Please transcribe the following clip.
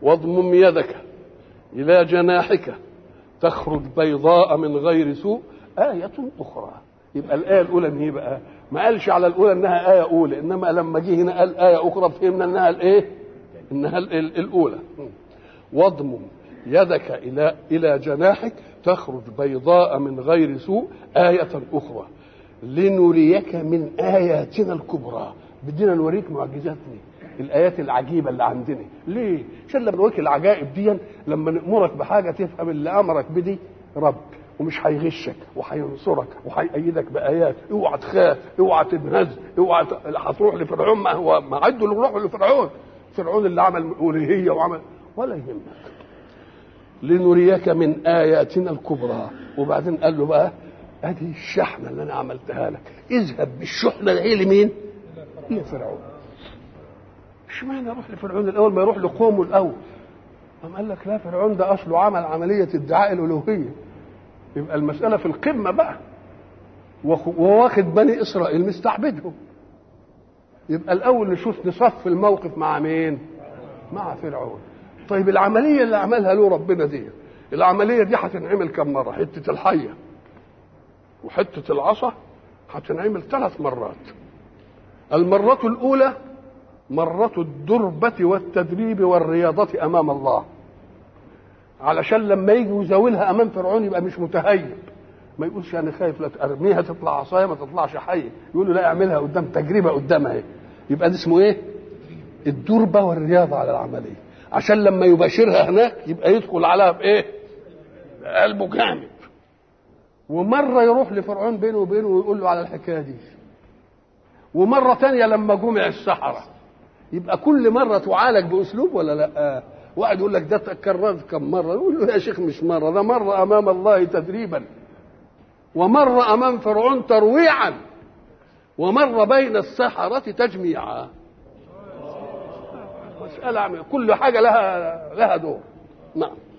واضمم يدك إلى جناحك تخرج بيضاء من غير سوء آية أخرى يبقى الآية الأولى إن هي بقى ما قالش على الأولى إنها آية أولى إنما لما جه هنا قال آية أخرى فهمنا إنها الإيه؟ إنها الأولى واضمم يدك إلى إلى جناحك تخرج بيضاء من غير سوء آية أخرى لنريك من آياتنا الكبرى بدينا نوريك معجزاتنا الآيات العجيبة اللي عندنا ليه؟ عشان لما نوريك العجائب دي لما نأمرك بحاجة تفهم اللي أمرك بدي رب ومش هيغشك وهينصرك وهيأيدك بآيات اوعى تخاف اوعى تنهز اوعى ت... هتروح لفرعون ما هو ما عدوا اللي روحوا لفرعون فرعون اللي عمل ألوهية وعمل ولا يهمك لنريك من آياتنا الكبرى وبعدين قال له بقى ادي الشحنه اللي انا عملتها لك اذهب بالشحنه دي لمين؟ لفرعون اشمعنى اروح لفرعون الاول ما يروح لقومه الاول قام قال لك لا فرعون ده اصله عمل عمليه ادعاء الالوهيه يبقى المساله في القمه بقى وواخد بني اسرائيل مستعبدهم يبقى الاول نشوف نصف الموقف مع مين؟ مع فرعون طيب العمليه اللي عملها له ربنا دي العمليه دي هتنعمل كم مره؟ حته الحيه وحته العصا هتنعمل ثلاث مرات المرة الأولى مرة الدربة والتدريب والرياضة أمام الله علشان لما يجي يزاولها أمام فرعون يبقى مش متهيب ما يقولش أنا خايف لا ترميها تطلع عصاية ما تطلعش حية يقول له لا اعملها قدام تجربة قدامها اهي يبقى ده اسمه إيه؟ الدربة والرياضة على العملية عشان لما يباشرها هناك يبقى يدخل عليها بإيه؟ قلبه جامد ومرة يروح لفرعون بينه وبينه ويقول له على الحكاية دي ومرة تانية لما جمع السحرة يبقى كل مرة تعالج بأسلوب ولا لا واحد يقول لك ده تكررت كم مرة يقول له يا شيخ مش مرة ده مرة أمام الله تدريبا ومرة أمام فرعون ترويعا ومرة بين السحرة تجميعا مسألة كل حاجة لها لها دور نعم